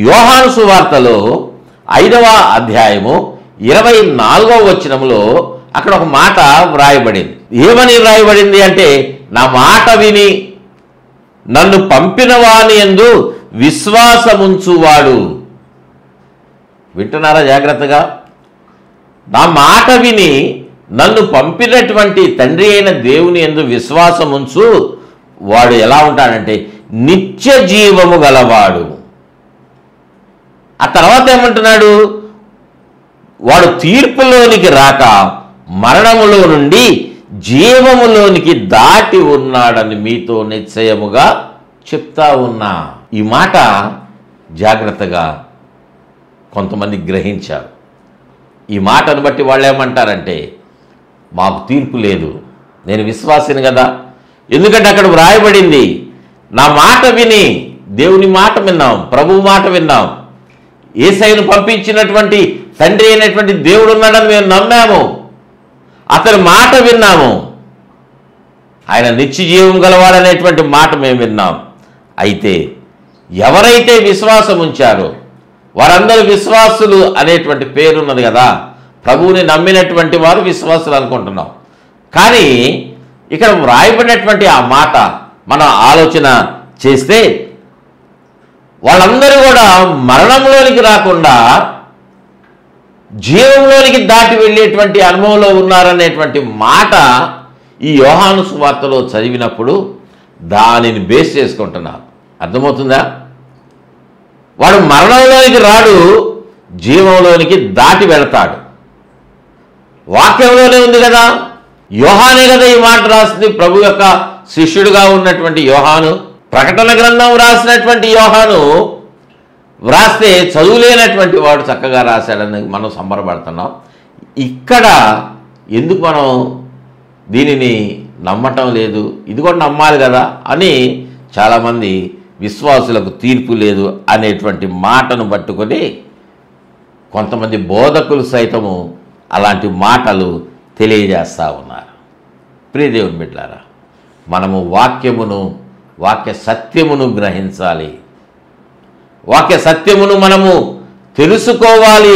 యోహాను సువార్తలో ఐదవ అధ్యాయము ఇరవై నాలుగవ వచనంలో అక్కడ ఒక మాట వ్రాయబడింది ఏమని వ్రాయబడింది అంటే నా మాట విని నన్ను పంపిన వాని ఎందు విశ్వాసముంచువాడు వింటున్నారా జాగ్రత్తగా నా మాట విని నన్ను పంపినటువంటి తండ్రి అయిన దేవుని ఎందు విశ్వాసముంచు వాడు ఎలా ఉంటాడంటే నిత్య జీవము గలవాడు ఆ తర్వాత ఏమంటున్నాడు వాడు తీర్పులోనికి రాక మరణములో నుండి జీవములోనికి దాటి ఉన్నాడని మీతో నిశ్చయముగా చెప్తా ఉన్నా ఈ మాట జాగ్రత్తగా కొంతమంది గ్రహించారు ఈ మాటను బట్టి వాళ్ళు ఏమంటారంటే మాకు తీర్పు లేదు నేను విశ్వాసిని కదా ఎందుకంటే అక్కడ వ్రాయబడింది నా మాట విని దేవుని మాట విన్నాం ప్రభువు మాట విన్నాం ఏసైను పంపించినటువంటి తండ్రి అయినటువంటి దేవుడు ఉన్నాడని మేము నమ్మాము అతని మాట విన్నాము ఆయన నిత్య జీవం గలవాడనేటువంటి మాట మేము విన్నాం అయితే ఎవరైతే విశ్వాసం ఉంచారో వారందరూ విశ్వాసులు అనేటువంటి పేరున్నది కదా ప్రభువుని నమ్మినటువంటి వారు విశ్వాసులు అనుకుంటున్నాం కానీ ఇక్కడ వ్రాయబడినటువంటి ఆ మాట మనం ఆలోచన చేస్తే వాళ్ళందరూ కూడా మరణంలోనికి రాకుండా జీవంలోనికి దాటి వెళ్ళేటువంటి అనుభవంలో ఉన్నారనేటువంటి మాట ఈ యోహాను సువార్తలో చదివినప్పుడు దానిని బేస్ చేసుకుంటున్నారు అర్థమవుతుందా వాడు మరణంలోనికి రాడు జీవంలోనికి దాటి వెళతాడు వాక్యంలోనే ఉంది కదా యోహానే కదా ఈ మాట రాసింది ప్రభు యొక్క శిష్యుడుగా ఉన్నటువంటి యోహాను ప్రకటన గ్రంథం రాసినటువంటి యోహాను వ్రాస్తే చదువులేనటువంటి వాడు చక్కగా రాశాడని మనం సంబరపడుతున్నాం ఇక్కడ ఎందుకు మనం దీనిని నమ్మటం లేదు ఇది కూడా నమ్మాలి కదా అని చాలామంది విశ్వాసులకు తీర్పు లేదు అనేటువంటి మాటను పట్టుకొని కొంతమంది బోధకులు సైతము అలాంటి మాటలు తెలియజేస్తూ ఉన్నారు ప్రియదేవుని బిడ్డారా మనము వాక్యమును వాక్య సత్యమును గ్రహించాలి వాక్య సత్యమును మనము తెలుసుకోవాలి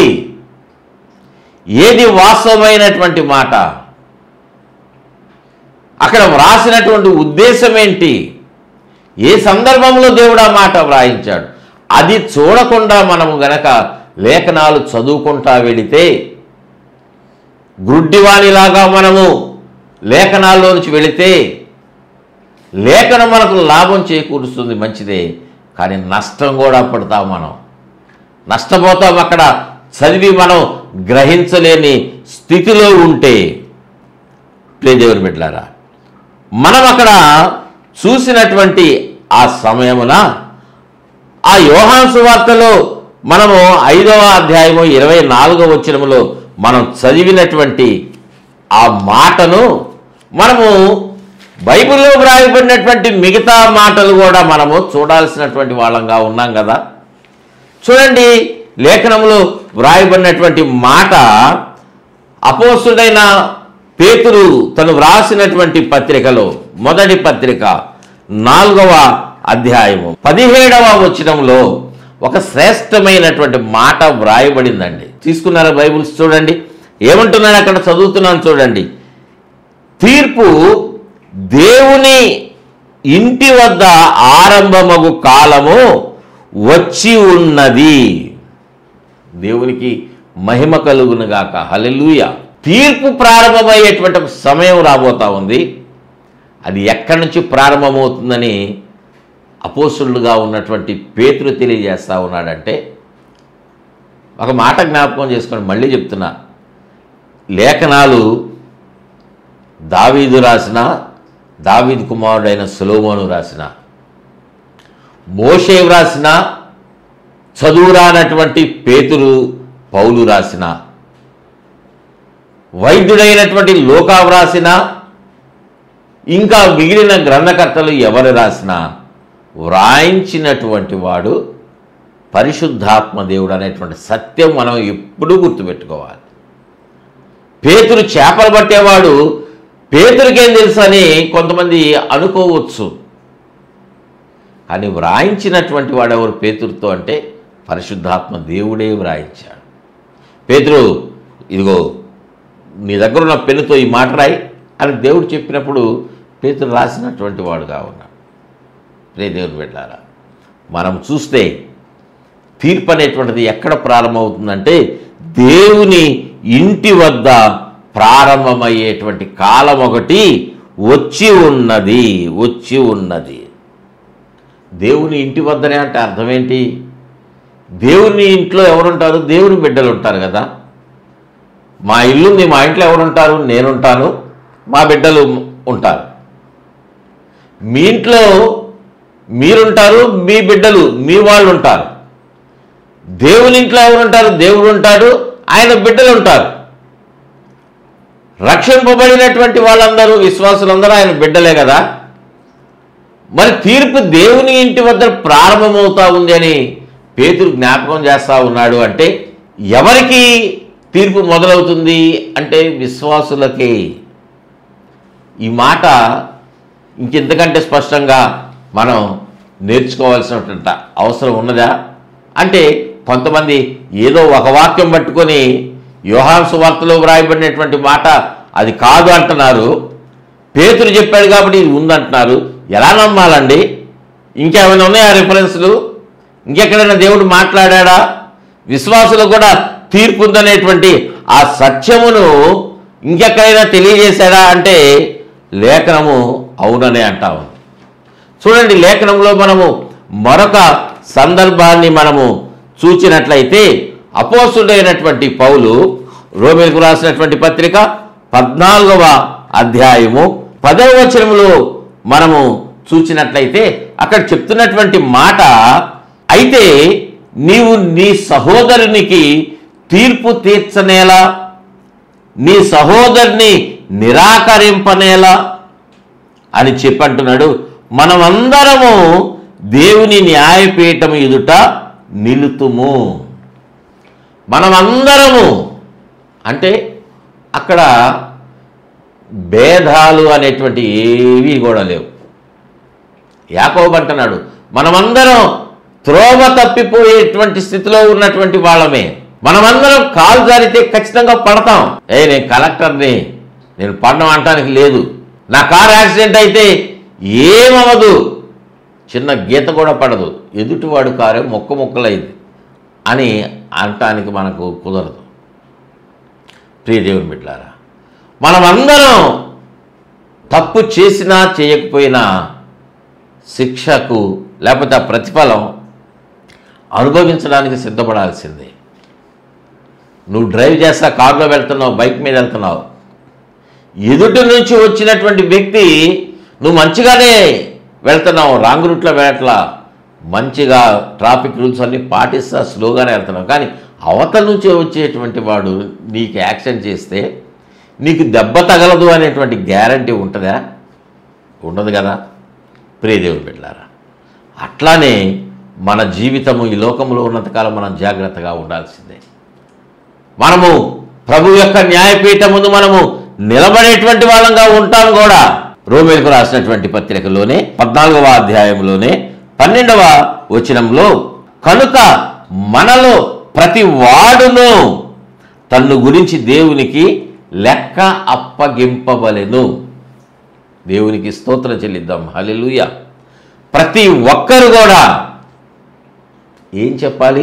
ఏది వాస్తవమైనటువంటి మాట అక్కడ వ్రాసినటువంటి ఉద్దేశం ఏంటి ఏ సందర్భంలో దేవుడు ఆ మాట వ్రాయించాడు అది చూడకుండా మనము గనక లేఖనాలు చదువుకుంటా వెళితే గుడ్డివాణిలాగా మనము లేఖనాల్లోంచి వెళితే లేఖనం మనకు లాభం చేకూరుస్తుంది మంచిదే కానీ నష్టం కూడా పడతాం మనం నష్టపోతాం అక్కడ చదివి మనం గ్రహించలేని స్థితిలో ఉంటే ప్రియదేవుని బిడ్డారా మనం అక్కడ చూసినటువంటి ఆ సమయమున ఆ యోహాన్ సువార్తలో మనము ఐదవ అధ్యాయము ఇరవై నాలుగవ వచనములో మనం చదివినటువంటి ఆ మాటను మనము బైబిల్లో వ్రాయబడినటువంటి మిగతా మాటలు కూడా మనము చూడాల్సినటువంటి వాళ్ళంగా ఉన్నాం కదా చూడండి లేఖనంలో వ్రాయబడినటువంటి మాట అపోసుడైన పేతురు తను వ్రాసినటువంటి పత్రికలో మొదటి పత్రిక నాలుగవ అధ్యాయము పదిహేడవ వచనంలో ఒక శ్రేష్టమైనటువంటి మాట వ్రాయబడిందండి తీసుకున్నారా బైబిల్స్ చూడండి ఏమంటున్నాడు అక్కడ చదువుతున్నాను చూడండి తీర్పు దేవుని ఇంటి వద్ద ఆరంభమగు కాలము వచ్చి ఉన్నది దేవునికి మహిమ కలుగునుగాక హల్లెలూయ తీర్పు ప్రారంభమయ్యేటువంటి ఒక సమయం రాబోతా ఉంది అది ఎక్కడి నుంచి ప్రారంభమవుతుందని అపోసులుగా ఉన్నటువంటి పేతులు తెలియజేస్తా ఉన్నాడంటే ఒక మాట జ్ఞాపకం చేసుకొని మళ్ళీ చెప్తున్నా లేఖనాలు దావీదు రాసిన దావీదు కుమారుడైన సులోమోను రాసిన మోషే వ్రాసిన చదువురానటువంటి పేతురు పౌలు రాసిన వైద్యుడైనటువంటి లోకా వ్రాసిన ఇంకా మిగిలిన గ్రంథకర్తలు ఎవరు రాసినా వ్రాయించినటువంటి వాడు పరిశుద్ధాత్మ దేవుడు అనేటువంటి సత్యం మనం ఎప్పుడూ గుర్తుపెట్టుకోవాలి పేతురు చేపలు పట్టేవాడు పేతురికేం తెలుసు అని కొంతమంది అనుకోవచ్చు కానీ వ్రాయించినటువంటి వాడు ఎవరు పేతురుతో అంటే పరిశుద్ధాత్మ దేవుడే వ్రాయించాడు పేతురు ఇదిగో నీ దగ్గర ఉన్న పెన్నుతో ఈ మాట రాయి అని దేవుడు చెప్పినప్పుడు పేతురు రాసినటువంటి వాడుగా ఉన్నాడు రే దేవుడు పెట్టారా మనం చూస్తే తీర్పు అనేటువంటిది ఎక్కడ ప్రారంభమవుతుందంటే దేవుని ఇంటి వద్ద ప్రారంభమయ్యేటువంటి కాలం ఒకటి వచ్చి ఉన్నది వచ్చి ఉన్నది దేవుని ఇంటి వద్దనే అంటే అర్థం ఏంటి దేవుని ఇంట్లో ఎవరుంటారు దేవుని బిడ్డలు ఉంటారు కదా మా ఇల్లుంది మా ఇంట్లో ఎవరుంటారు నేనుంటాను మా బిడ్డలు ఉంటారు మీ ఇంట్లో మీరుంటారు మీ బిడ్డలు మీ వాళ్ళు ఉంటారు దేవుని ఇంట్లో ఎవరుంటారు దేవుడు ఉంటాడు ఆయన బిడ్డలు ఉంటారు రక్షింపబడినటువంటి వాళ్ళందరూ విశ్వాసులందరూ ఆయన బిడ్డలే కదా మరి తీర్పు దేవుని ఇంటి వద్ద ప్రారంభమవుతా ఉంది అని పేతురు జ్ఞాపకం చేస్తా ఉన్నాడు అంటే ఎవరికి తీర్పు మొదలవుతుంది అంటే విశ్వాసులకే ఈ మాట ఇంకెంతకంటే స్పష్టంగా మనం నేర్చుకోవాల్సినటువంటి అవసరం ఉన్నదా అంటే కొంతమంది ఏదో ఒక వాక్యం పట్టుకొని యోహాన్ సువార్తలో వ్రాయబడినటువంటి మాట అది కాదు అంటున్నారు పేతురు చెప్పాడు కాబట్టి ఇది ఉందంటున్నారు ఎలా నమ్మాలండి ఇంకేమైనా ఉన్నాయా రిఫరెన్స్లు ఇంకెక్కడైనా దేవుడు మాట్లాడా విశ్వాసులకు కూడా తీర్పు ఉందనేటువంటి ఆ సత్యమును ఇంకెక్కడైనా తెలియజేశాడా అంటే లేఖనము అవుననే అంటా ఉంది చూడండి లేఖనంలో మనము మరొక సందర్భాన్ని మనము చూచినట్లయితే అపోసుడైనటువంటి పౌలు రోమిలకు రాసినటువంటి పత్రిక పద్నాలుగవ అధ్యాయము పదవ వచనములో మనము చూచినట్లయితే అక్కడ చెప్తున్నటువంటి మాట అయితే నీవు నీ సహోదరునికి తీర్పు తీర్చనేలా నీ సహోదరుని నిరాకరింపనేలా అని చెప్పంటున్నాడు మనమందరము దేవుని న్యాయపీఠం ఎదుట నిలుతుము మనమందరము అంటే అక్కడ భేదాలు అనేటువంటి ఏవి కూడా లేవు యాకోబు అంటున్నాడు మనమందరం త్రోవ తప్పిపోయేటువంటి స్థితిలో ఉన్నటువంటి వాళ్ళమే మనమందరం కాలు జారితే ఖచ్చితంగా పడతాం ఏ నేను కలెక్టర్ని నేను పడడం అంటానికి లేదు నా కార్ యాక్సిడెంట్ అయితే ఏమవదు చిన్న గీత కూడా పడదు ఎదుటివాడు కారే మొక్క మొక్కలైంది అని అనటానికి మనకు కుదరదు ప్రియ దేవుని బిడ్డారా మనమందరం తప్పు చేసినా చేయకపోయినా శిక్షకు లేకపోతే ఆ ప్రతిఫలం అనుభవించడానికి సిద్ధపడాల్సిందే నువ్వు డ్రైవ్ చేస్తా కారులో వెళ్తున్నావు బైక్ మీద వెళ్తున్నావు ఎదుటి నుంచి వచ్చినటువంటి వ్యక్తి నువ్వు మంచిగానే వెళ్తున్నావు రాంగ్ రూట్లో వెళ్ళట్లా మంచిగా ట్రాఫిక్ రూల్స్ అన్నీ పాటిస్తా స్లోగానే వెళ్తున్నావు కానీ అవతల నుంచి వచ్చేటువంటి వాడు నీకు యాక్సిడెంట్ చేస్తే నీకు దెబ్బ తగలదు అనేటువంటి గ్యారంటీ ఉంటుందా ఉండదు కదా ప్రియదేవుడు బిడ్డారా అట్లానే మన జీవితము ఈ లోకంలో ఉన్నంతకాలం మనం జాగ్రత్తగా ఉండాల్సిందే మనము ప్రభు యొక్క న్యాయపీఠం ముందు మనము నిలబడేటువంటి వాళ్ళంగా ఉంటాం కూడా రోమేలకు రాసినటువంటి పత్రికలోనే పద్నాలుగవ అధ్యాయంలోనే పన్నెండవ వచనంలో కనుక మనలో ప్రతి వాడును తన్ను గురించి దేవునికి లెక్క అప్పగింపవలెను దేవునికి స్తోత్రం చెల్లిద్దాం హల్లెలూయ ప్రతి ఒక్కరు కూడా ఏం చెప్పాలి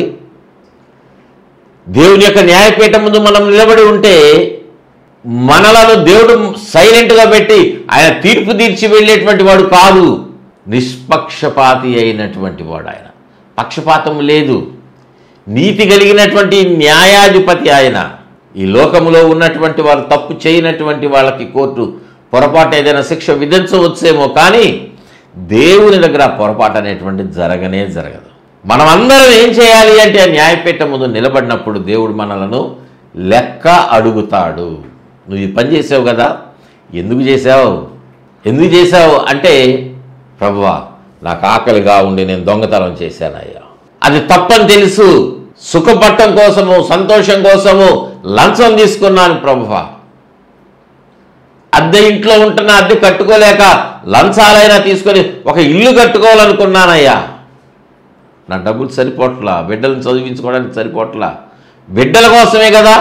దేవుని యొక్క న్యాయపీఠం ముందు మనం నిలబడి ఉంటే మనలను దేవుడు సైలెంట్గా పెట్టి ఆయన తీర్పు తీర్చి వెళ్ళేటువంటి వాడు కాదు నిష్పక్షపాతి అయినటువంటి వాడు ఆయన పక్షపాతం లేదు నీతి కలిగినటువంటి న్యాయాధిపతి ఆయన ఈ లోకములో ఉన్నటువంటి వారు తప్పు చేయనటువంటి వాళ్ళకి కోర్టు పొరపాటు ఏదైనా శిక్ష విధించవచ్చేమో కానీ దేవుని దగ్గర ఆ పొరపాటు అనేటువంటి జరగనే జరగదు మనమందరం ఏం చేయాలి అంటే ఆ న్యాయపీఠం ముందు నిలబడినప్పుడు దేవుడు మనలను లెక్క అడుగుతాడు నువ్వు ఈ పని చేసావు కదా ఎందుకు చేసావు ఎందుకు చేసావు అంటే ప్రభువా నాకు ఆకలిగా ఉండి నేను దొంగతనం చేశానయ్యా అది తప్పని తెలుసు సుఖపట్టం కోసము సంతోషం కోసము లంచం తీసుకున్నాను ప్రభువా అద్దె ఇంట్లో ఉంటున్న అద్దె కట్టుకోలేక లంచాలైనా తీసుకొని ఒక ఇల్లు కట్టుకోవాలనుకున్నానయ్యా నా డబ్బులు సరిపోట్లా బిడ్డలను చదివించుకోవడానికి సరిపోట్లా బిడ్డల కోసమే కదా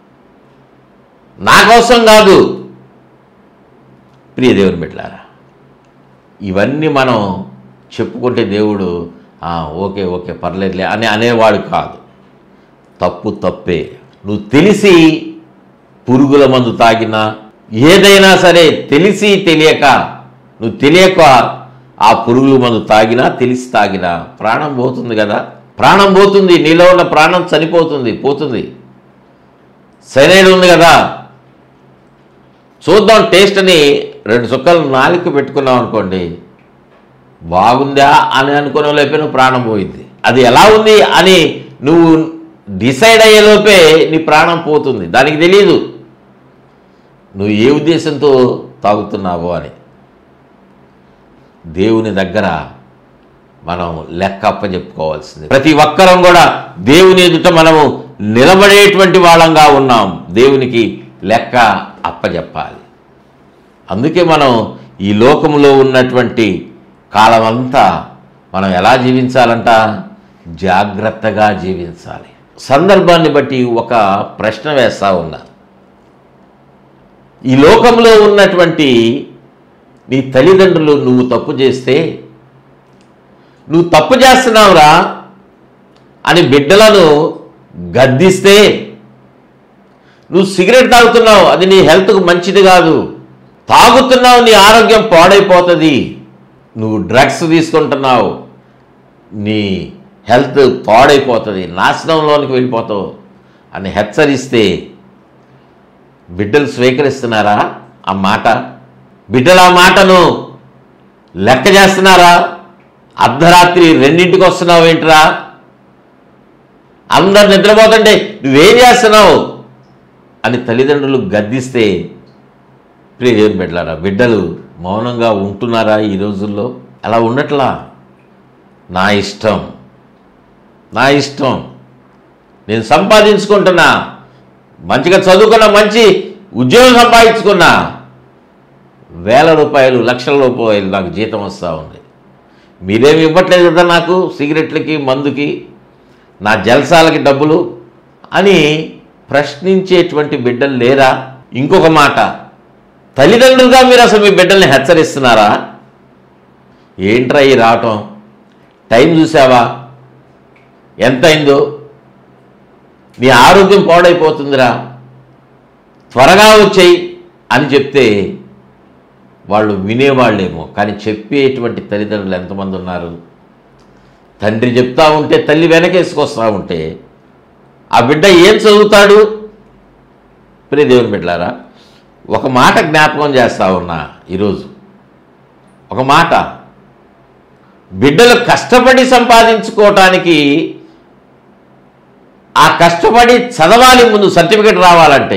నా కోసం కాదు ప్రియ దేవుని బిడ్డలారా ఇవన్నీ మనం చెప్పుకుంటే దేవుడు "ఆ, ఓకే ఓకే పర్లేదులే అని అనేవాడు కాదు తప్పు తప్పే నువ్వు తెలిసి పురుగుల మందు తాగినా ఏదైనా సరే తెలిసి తెలియక నువ్వు తెలియక ఆ పురుగుల మందు తాగినా తెలిసి తాగినా ప్రాణం పోతుంది కదా ప్రాణం పోతుంది నీలో ఉన్న ప్రాణం చనిపోతుంది పోతుంది సైనైడ్ ఉంది కదా చూద్దాం టేస్ట్ అని రెండు చుక్కలు నాలుగు పెట్టుకున్నాం అనుకోండి బాగుందా అని అనుకునే లోపే నువ్వు ప్రాణం పోయింది అది ఎలా ఉంది అని నువ్వు డిసైడ్ అయ్యే లోపే నీ ప్రాణం పోతుంది దానికి తెలియదు నువ్వు ఏ ఉద్దేశంతో తాగుతున్నావో అని దేవుని దగ్గర మనం లెక్క అప్పచెప్పుకోవాల్సింది ప్రతి ఒక్కరం కూడా దేవుని ఎదుట మనము నిలబడేటువంటి వాళ్ళంగా ఉన్నాం దేవునికి లెక్క అప్పచెప్పాలి అందుకే మనం ఈ లోకములో ఉన్నటువంటి కాలమంతా మనం ఎలా జీవించాలంట జాగ్రత్తగా జీవించాలి సందర్భాన్ని బట్టి ఒక ప్రశ్న వేస్తా ఉన్నా ఈ లోకంలో ఉన్నటువంటి నీ తల్లిదండ్రులు నువ్వు తప్పు చేస్తే నువ్వు తప్పు చేస్తున్నావురా అని బిడ్డలను గద్దిస్తే నువ్వు సిగరెట్ తాగుతున్నావు అది నీ హెల్త్కు మంచిది కాదు తాగుతున్నావు నీ ఆరోగ్యం పాడైపోతుంది నువ్వు డ్రగ్స్ తీసుకుంటున్నావు నీ హెల్త్ పాడైపోతుంది నాశనంలోనికి వెళ్ళిపోతావు అని హెచ్చరిస్తే బిడ్డలు స్వీకరిస్తున్నారా ఆ మాట బిడ్డలు ఆ మాటను లెక్క చేస్తున్నారా అర్ధరాత్రి రెండింటికి వస్తున్నావు ఏంట్రా అందరు నిద్రపోతుంటే నువ్వేం చేస్తున్నావు అని తల్లిదండ్రులు గద్దిస్తే ప్రియ దేవుని బిడ్డలారా బిడ్డలు మౌనంగా ఉంటున్నారా ఈ రోజుల్లో అలా ఉండట్లా నా ఇష్టం నా ఇష్టం నేను సంపాదించుకుంటున్నా మంచిగా చదువుకున్నా మంచి ఉద్యోగం సంపాదించుకున్నా వేల రూపాయలు లక్షల రూపాయలు నాకు జీతం వస్తూ ఉంది మీరేమి ఇవ్వట్లేదు కదా నాకు సిగరెట్లకి మందుకి నా జల్సాలకి డబ్బులు అని ప్రశ్నించేటువంటి బిడ్డలు లేరా ఇంకొక మాట తల్లిదండ్రులుగా మీరు అసలు మీ బిడ్డల్ని హెచ్చరిస్తున్నారా ఏంట్రా ఈ రావటం టైం చూసావా ఎంత అయిందో నీ ఆరోగ్యం పాడైపోతుందిరా త్వరగా వచ్చేయి అని చెప్తే వాళ్ళు వినేవాళ్ళేమో కానీ చెప్పేటువంటి తల్లిదండ్రులు ఎంతమంది ఉన్నారు తండ్రి చెప్తా ఉంటే తల్లి వెనకేసుకొస్తా ఉంటే ఆ బిడ్డ ఏం చదువుతాడు ప్రియ దేవుని బిడ్డలారా ఒక మాట జ్ఞాపకం చేస్తా ఉన్నా ఈరోజు ఒక మాట బిడ్డలు కష్టపడి సంపాదించుకోవటానికి ఆ కష్టపడి చదవాలి ముందు సర్టిఫికెట్ రావాలంటే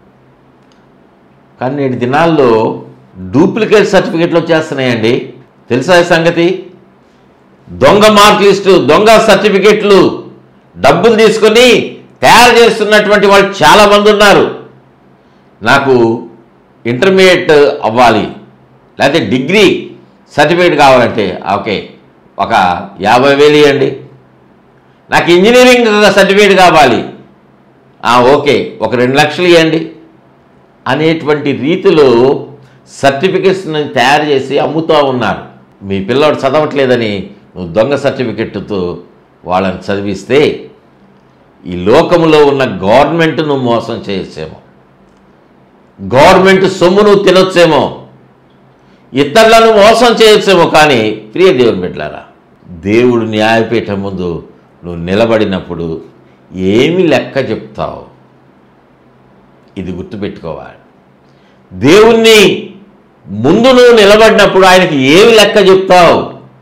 కానీ నేటి దినాల్లో డూప్లికేట్ సర్టిఫికెట్లు వచ్చేస్తున్నాయండి తెలుసా ఈ సంగతి దొంగ మార్క్ లిస్టు దొంగ సర్టిఫికెట్లు డబ్బులు తీసుకొని తయారు చేస్తున్నటువంటి వాళ్ళు చాలామంది ఉన్నారు నాకు ఇంటర్మీడియట్ అవ్వాలి లేకపోతే డిగ్రీ సర్టిఫికేట్ కావాలంటే ఓకే ఒక యాభై వేలు ఇవ్వండి నాకు ఇంజనీరింగ్ సర్టిఫికేట్ కావాలి ఆ, ఓకే ఒక రెండు లక్షలు ఇవ్వండి అనేటువంటి రీతిలో సర్టిఫికెట్స్ని తయారు చేసి అమ్ముతూ ఉన్నారు మీ పిల్లోడు చదవట్లేదని నువ్వు దొంగ సర్టిఫికెట్తో వాళ్ళని చదివిస్తే ఈ లోకములో ఉన్న గవర్నమెంట్ నువ్వు మోసం చేయొచ్చేమో గవర్నమెంట్ సొమ్ము నువ్వు తినొచ్చేమో ఇతరులను మోసం చేయొచ్చేమో కానీ ప్రియ దేవుని బిడ్డలారా దేవుడు న్యాయపీఠం ముందు నువ్వు నిలబడినప్పుడు ఏమి లెక్క చెప్తావు ఇది గుర్తుపెట్టుకోవాలి దేవుణ్ణి ముందు నువ్వు నిలబడినప్పుడు ఆయనకి ఏమి లెక్క చెప్తావు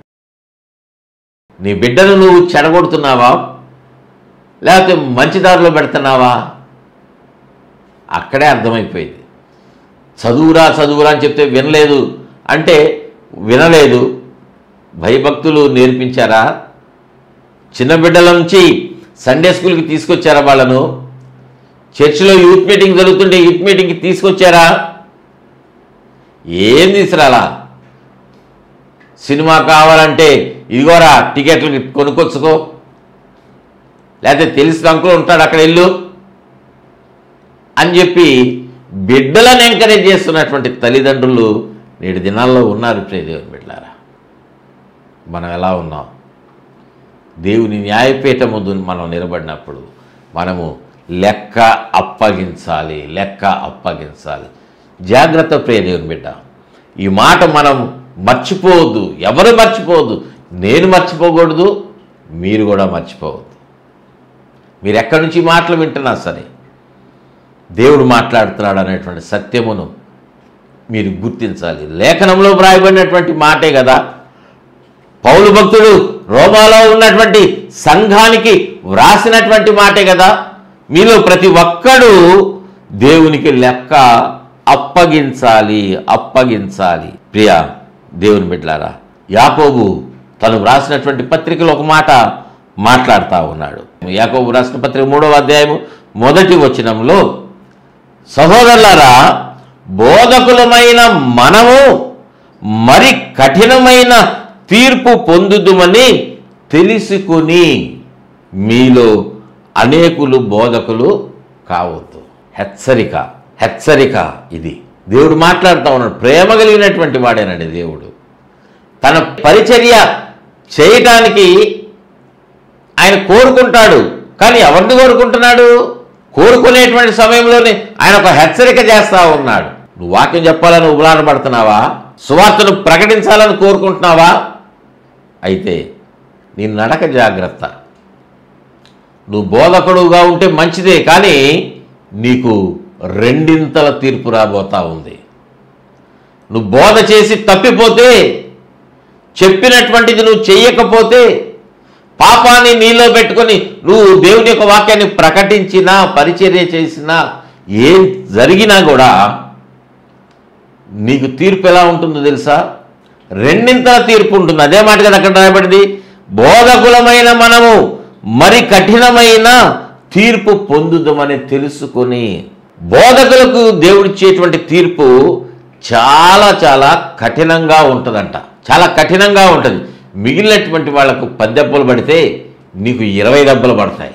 నీ బిడ్డను నువ్వు చెడగొడుతున్నావా లేకపోతే మంచి దారిలో పెడుతున్నావా అక్కడే అర్థమైపోయింది చదువురా చదువురా అని చెప్తే వినలేదు అంటే వినలేదు భయభక్తులు నేర్పించారా చిన్న బిడ్డల నుంచి సండే స్కూల్కి తీసుకొచ్చారా వాళ్ళను చర్చిలో యూత్ మీటింగ్ జరుగుతుంటే యూత్ మీటింగ్కి తీసుకొచ్చారా ఏం తీసుకురాలా సినిమా కావాలంటే ఇదిగోరా టికెట్లు కొనుక్కొచ్చుకో లేకపోతే తెలిసిన అంకులు ఉంటాడు అక్కడ ఇల్లు అని చెప్పి బిడ్డలను ఎంకరేజ్ చేస్తున్నటువంటి తల్లిదండ్రులు నేటి దినాల్లో ఉన్నారు ప్రియదేవుని బిడ్డలారా మనం ఎలా ఉన్నాం దేవుని న్యాయపీఠ ముందు మనం నిలబడినప్పుడు మనము లెక్క అప్పగించాలి లెక్క అప్పగించాలి జాగ్రత్త ప్రియ దేవుని బిడ్డ ఈ మాట మనం మర్చిపోవద్దు ఎవరు మర్చిపోవద్దు నేను మర్చిపోకూడదు మీరు కూడా మర్చిపోవద్దు మీరు ఎక్కడి నుంచి ఈ మాటలు వింటున్నా సరే దేవుడు మాట్లాడుతున్నాడు అనేటువంటి సత్యమును మీరు గుర్తించాలి లేఖనంలో వ్రాయబడినటువంటి మాటే కదా పౌలు భక్తుడు రోమాలో ఉన్నటువంటి సంఘానికి వ్రాసినటువంటి మాటే కదా మీలో ప్రతి ఒక్కడు దేవునికి లెక్క అప్పగించాలి అప్పగించాలి ప్రియ దేవుని బిడ్డలారా యాకోబు తను వ్రాసినటువంటి పత్రికలో ఒక మాట మాట్లాడుతూ ఉన్నాడు యాకోబు రాసిన పత్రిక మూడవ అధ్యాయము మొదటి వచనంలో సహోదరులారా బోధకులమైన మనము మరి కఠినమైన తీర్పు పొందుదుమని తెలుసుకుని మీలో అనేకులు బోధకులు కావద్దు హెచ్చరిక హెచ్చరిక ఇది దేవుడు మాట్లాడుతూ ఉన్నాడు ప్రేమ కలిగినటువంటి వాడేనండి దేవుడు తన పరిచర్య చేయటానికి ఆయన కోరుకుంటాడు కానీ ఎవరిని కోరుకుంటున్నాడు కోరుకునేటువంటి సమయంలోనే ఆయన ఒక హెచ్చరిక చేస్తా ఉన్నాడు నువ్వు వాక్యం చెప్పాలని ఉబలాట పడుతున్నావా సువార్తను ప్రకటించాలని కోరుకుంటున్నావా అయితే నీ నడక జాగ్రత్త నువ్వు బోధకుడుగా ఉంటే మంచిదే కానీ నీకు రెండింతల తీర్పు రాబోతా ఉంది నువ్వు బోధ చేసి తప్పిపోతే చెప్పినటువంటిది నువ్వు చెయ్యకపోతే పాపాన్ని నీలో పెట్టుకొని నువ్వు దేవుని యొక్క వాక్యాన్ని ప్రకటించినా పరిచర్య చేసినా ఏం జరిగినా కూడా నీకు తీర్పు ఎలా ఉంటుందో తెలుసా రెండింతల తీర్పు ఉంటుంది అదే మాట కదా అక్కడ రాయబడింది బోధకులమైన మనము మరి కఠినమైన తీర్పు పొందుదామని తెలుసుకొని బోధకులకు దేవుడిచ్చేటువంటి తీర్పు చాలా చాలా కఠినంగా ఉంటుందంట చాలా కఠినంగా ఉంటుంది మిగిలినటువంటి వాళ్లకు పది దెబ్బలు పడితే నీకు ఇరవై దెబ్బలు పడతాయి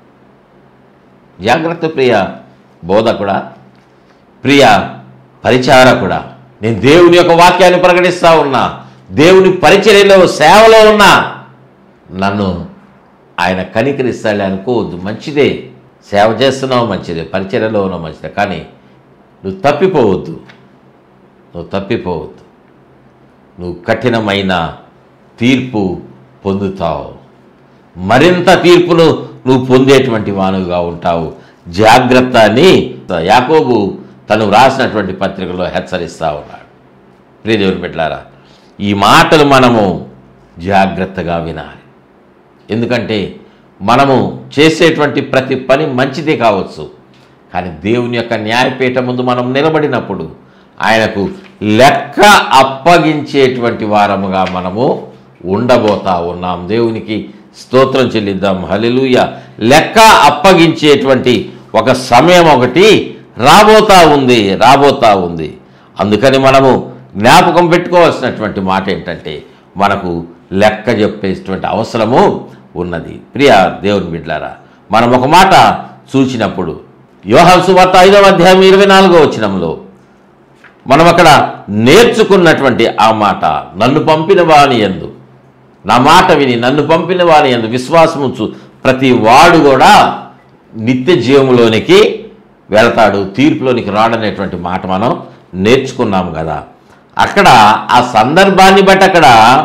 జాగ్రత్త ప్రియ బోధకుడా ప్రియ పరిచారకుడా నేను దేవుని యొక్క వాక్యాన్ని ప్రకటిస్తా ఉన్నా దేవుని పరిచర్యలో సేవలో ఉన్నా నన్ను ఆయన కనికరిస్తాడు అనుకోవద్దు మంచిదే సేవ చేస్తున్నావు మంచిదే పరిచర్యలో ఉన్నావు మంచిదే కానీ నువ్వు తప్పిపోవద్దు నువ్వు తప్పిపోవద్దు నువ్వు కఠినమైన తీర్పు పొందుతావు మరింత తీర్పును నువ్వు పొందేటువంటి వానుగా ఉంటావు జాగ్రత్త అని యాకోబు తను వ్రాసినటువంటి పత్రికలో హెచ్చరిస్తూ ఉన్నాడు ప్రియదేవుని బిడ్డలారా ఈ మాటలు మనము జాగ్రత్తగా వినాలి ఎందుకంటే మనము చేసేటువంటి ప్రతి పని మంచిదే కావచ్చు కానీ దేవుని యొక్క న్యాయపీఠ ముందు మనం నిలబడినప్పుడు ఆయనకు లెక్క అప్పగించేటువంటి వారముగా మనము ఉండబోతా ఉన్నాం దేవునికి స్తోత్రం చెల్లిద్దాం హల్లెలూయ లెక్క అప్పగించేటువంటి ఒక సమయం ఒకటి రాబోతా ఉంది రాబోతా ఉంది అందుకని మనము జ్ఞాపకం పెట్టుకోవాల్సినటువంటి మాట ఏంటంటే మనకు లెక్క చెప్పేటువంటి అవసరము ఉన్నది ప్రియ దేవుని బిడ్లారా మనం ఒక మాట చూసినప్పుడు యోహాన్ సువార్త ఐదవ అధ్యాయం ఇరవై నాలుగో వచనంలో మనం అక్కడ నేర్చుకున్నటువంటి ఆ మాట నన్ను పంపిన వాని ఎందు నా మాట విని నన్ను పంపిన వాని ఎందు విశ్వాసముంచు ప్రతి వాడు కూడా నిత్య జీవములోనికి వెళతాడు తీర్పులోనికి రాడనేటువంటి మాట మనం నేర్చుకున్నాం కదా అక్కడ ఆ సందర్భాన్ని బట్టి అక్కడ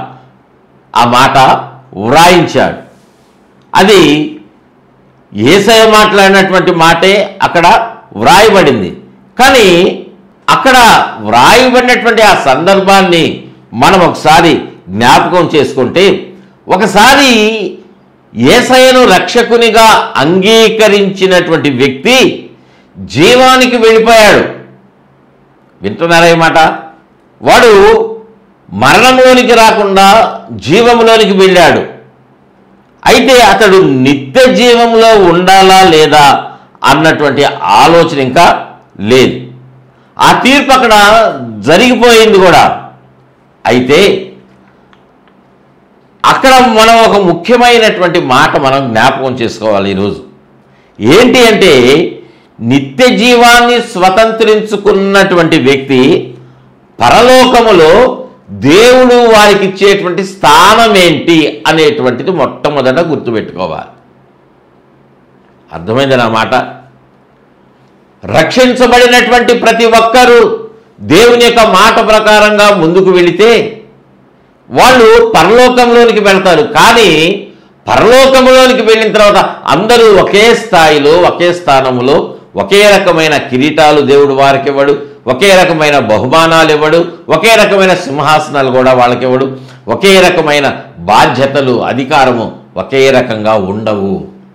ఆ మాట వ్రాయించాడు అది ఏసయ మాట్లాడినటువంటి మాటే అక్కడ వ్రాయబడింది కానీ అక్కడ వ్రాయబడినటువంటి ఆ సందర్భాన్ని మనం ఒకసారి జ్ఞాపకం చేసుకుంటే ఒకసారి ఏసయను రక్షకునిగా అంగీకరించినటువంటి వ్యక్తి జీవానికి వెళ్ళిపోయాడు వింటున్నారా ఈ మాట వాడు మరణంలోనికి రాకుండా జీవంలోనికి వెళ్ళాడు అయితే అతడు నిత్య జీవంలో ఉండాలా లేదా అన్నటువంటి ఆలోచన ఇంకా లేదు ఆ తీర్పు అక్కడ జరిగిపోయింది కూడా అయితే అక్కడ మనం ఒక ముఖ్యమైనటువంటి మాట మనం జ్ఞాపకం చేసుకోవాలి ఈరోజు ఏంటి అంటే నిత్య జీవాన్ని స్వతంత్రించుకున్నటువంటి వ్యక్తి పరలోకములో దేవుడు వారికి ఇచ్చేటువంటి స్థానం ఏంటి అనేటువంటిది మొట్టమొదట గుర్తుపెట్టుకోవాలి అర్థమైంది నా మాట రక్షించబడినటువంటి ప్రతి ఒక్కరూ దేవుని యొక్క మాట ప్రకారంగా ముందుకు వెళితే వాళ్ళు పరలోకంలోనికి వెళ్తారు కానీ పరలోకంలోనికి వెళ్ళిన తర్వాత అందరూ ఒకే స్థాయిలో ఒకే స్థానంలో ఒకే రకమైన కిరీటాలు దేవుడు వారికి ఇవ్వడు ఒకే రకమైన బహుమానాలు ఇవ్వడు ఒకే రకమైన సింహాసనాలు కూడా వాళ్ళకి ఇవ్వడు ఒకే రకమైన బాధ్యతలు అధికారము ఒకే రకంగా ఉండవు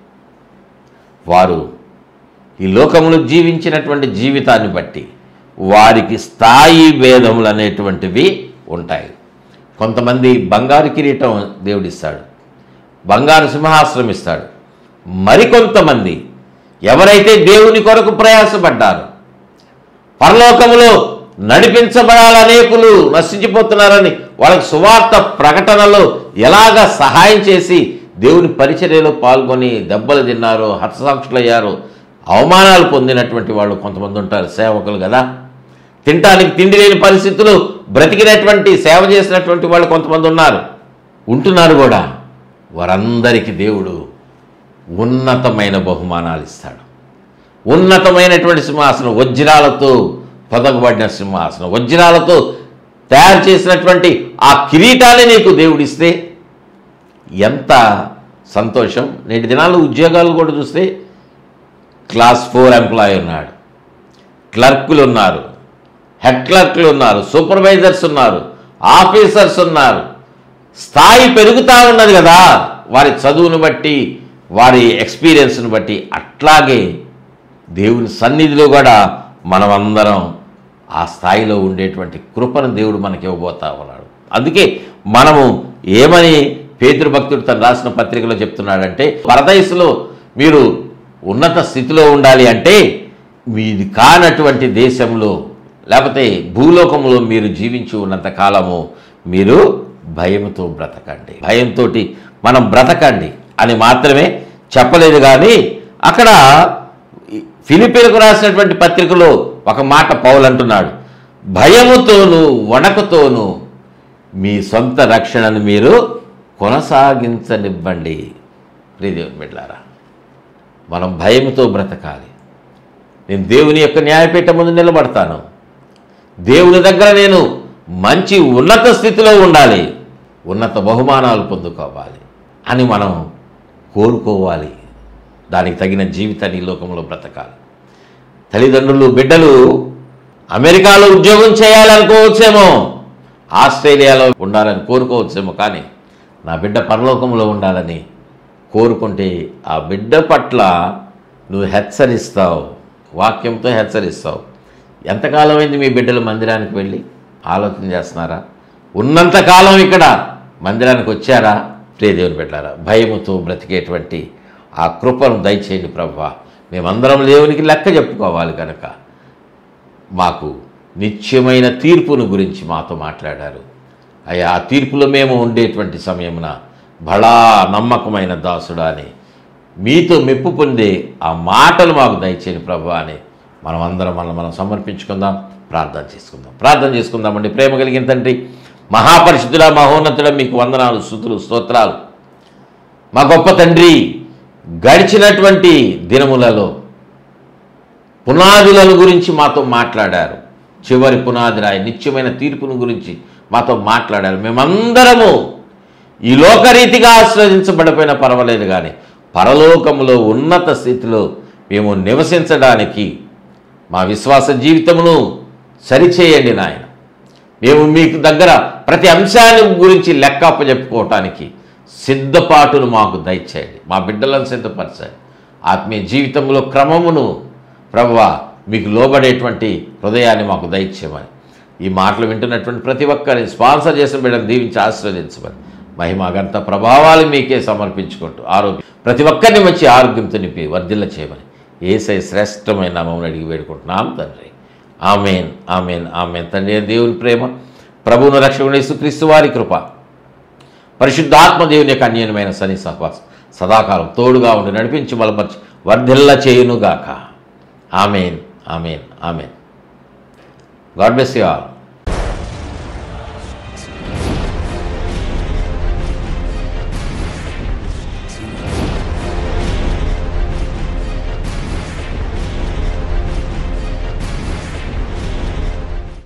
వారు ఈ లోకములో జీవించినటువంటి జీవితాన్ని బట్టి వారికి స్థాయి భేదములు అనేటువంటివి ఉంటాయి కొంతమంది బంగారు కిరీటం దేవుడిస్తాడు బంగారు సింహాసనం ఇస్తాడు మరికొంతమంది ఎవరైతే దేవుని కొరకు ప్రయాసపడ్డారో పరలోకములో నడిపించబడాలనేకులు నశించిపోతున్నారని వాళ్ళకి సువార్త ప్రకటనలో ఎలాగ సహాయం చేసి దేవుని పరిచర్యలో పాల్గొని దెబ్బలు తిన్నారో హతసాక్షులయ్యారో అవమానాలు పొందినటువంటి వాళ్ళు కొంతమంది ఉంటారు సేవకులు కదా తినటానికి తిండి లేని పరిస్థితులు బ్రతికినటువంటి సేవ చేసినటువంటి వాళ్ళు కొంతమంది ఉన్నారు ఉంటున్నారు కూడా వారందరికీ దేవుడు ఉన్నతమైన బహుమానాలు ఇస్తాడు ఉన్నతమైనటువంటి సింహాసనం వజ్రాలతో పొదగబడిన సింహాసనం వజ్రాలతో తయారు చేసినటువంటి ఆ కిరీటాన్ని నీకు దేవుడిస్తే ఎంత సంతోషం నేటి దినాల్లో ఉద్యోగాలు కూడా చూస్తే క్లాస్ ఫోర్ ఎంప్లాయీ ఉన్నాడు క్లర్కులు ఉన్నారు హెడ్ క్లర్క్లు ఉన్నారు సూపర్వైజర్స్ ఉన్నారు ఆఫీసర్స్ ఉన్నారు స్థాయి పెరుగుతూ ఉన్నది కదా వారి చదువును బట్టి వారి ఎక్స్పీరియన్స్ను బట్టి అట్లాగే దేవుని సన్నిధిలో కూడా మనమందరం ఆ స్థాయిలో ఉండేటువంటి కృపను దేవుడు మనకి ఇవ్వబోతా ఉన్నాడు అందుకే మనము ఏమని పేతురు భక్తుడు తను రాసిన పత్రికలో చెప్తున్నాడంటే పరదయసులో మీరు ఉన్నత స్థితిలో ఉండాలి అంటే మీది కానటువంటి దేశంలో లేకపోతే భూలోకంలో మీరు జీవించి ఉన్నంత కాలము మీరు భయంతో బ్రతకండి భయంతో మనం బ్రతకండి అని మాత్రమే చెప్పలేదు కానీ అక్కడ ఫిలిపీలకు రాసినటువంటి పత్రికలో ఒక మాట పౌలు అంటున్నాడు భయముతోనూ వణకుతోనూ మీ సొంత రక్షణను మీరు కొనసాగించనివ్వండి ప్రియదేవుని బిడ్డారా మనం భయంతో బ్రతకాలి నేను దేవుని యొక్క న్యాయపీఠ ముందు నిలబడతాను దేవుని దగ్గర నేను మంచి ఉన్నత స్థితిలో ఉండాలి ఉన్నత బహుమానాలు పొందుకోవాలి అని మనం కోరుకోవాలి దానికి తగిన జీవితాన్ని ఈ లోకంలో బ్రతకాలి తల్లిదండ్రులు బిడ్డలు అమెరికాలో ఉద్యోగం చేయాలనుకోవచ్చేమో ఆస్ట్రేలియాలో ఉండాలని కోరుకోవచ్చేమో కానీ నా బిడ్డ పరలోకంలో ఉండాలని కోరుకుంటే ఆ బిడ్డ పట్ల నువ్వు హెచ్చరిస్తావు వాక్యంతో హెచ్చరిస్తావు ఎంతకాలమైంది మీ బిడ్డలు మందిరానికి వెళ్ళి ఆలోచన చేస్తున్నారా ఉన్నంతకాలం ఇక్కడ మందిరానికి వచ్చారా ప్రియదేవుని పెట్టారా భయముతో బ్రతికేటువంటి ఆ కృపను దయచేయండి ప్రభా మేమందరం దేవునికి లెక్క చెప్పుకోవాలి కనుక మాకు నిత్యమైన తీర్పును గురించి మాతో మాట్లాడారు అయ్యా ఆ తీర్పులో మేము ఉండేటువంటి సమయమున బడా నమ్మకమైన దాసుడా అని మీతో మెప్పు పొందే ఆ మాటలు మాకు దయచేయండి ప్రభు అని మనం అందరం మనం మనం సమర్పించుకుందాం ప్రార్థన చేసుకుందాం ప్రార్థన చేసుకుందామండి ప్రేమ కలిగిన తండ్రి మహాపరిశుద్ధుల మహోన్నతుడ మీకు వందనాలు స్థుతులు స్తోత్రాలు మా గొప్ప తండ్రి గడిచినటువంటి దినములలో పునాదులను గురించి మాతో మాట్లాడారు చివరి పునాది రాయి నిత్యమైన తీర్పును గురించి మాతో మాట్లాడారు మేమందరము ఈ లోకరీతిగా ఆశ్రదించబడిపోయినా పర్వాలేదు కానీ పరలోకములో ఉన్నత స్థితిలో మేము నివసించడానికి మా విశ్వాస జీవితమును సరిచేయండి నాయన మేము మీకు దగ్గర ప్రతి అంశాన్ని గురించి లెక్క అప్పచెప్పుకోవటానికి సిద్ధపాటును మాకు దయచేయండి మా బిడ్డలను సిద్ధపరచండి ఆత్మీయ జీవితంలో క్రమమును ప్రభువా మీకు లోబడేటువంటి హృదయాన్ని మాకు దయచేయమని ఈ మాటలు వింటున్నటువంటి ప్రతి ఒక్కరిని స్పాన్సర్ చేసిన బిడ్డను దీవించి ఆశీర్వదించమని మహిమ గంట ప్రభావాలు మీకే సమర్పించుకుంటూ ఆరోగ్యం ప్రతి ఒక్కరిని మంచి ఆరోగ్యంతో నింపి వర్ధిల్ల చేయమని ఏసై శ్రేష్టమైన నామం అడిగి వేడుకుంటున్నాం తండ్రి ఆమెన్ ఆమెన్ ఆమెన్ తండ్రి దేవుని ప్రేమ ప్రభువును రక్షకుడు యేసుక్రీస్తు వారి కృప పరిశుద్ధాత్మ దేవుని యొక్క అన్యమైన సని సహవాసం సదాకాలం తోడుగా ఉండి నడిపించి బలపరిచి వర్ధిల్ల చేయునుగాక amen amen amen god bless you all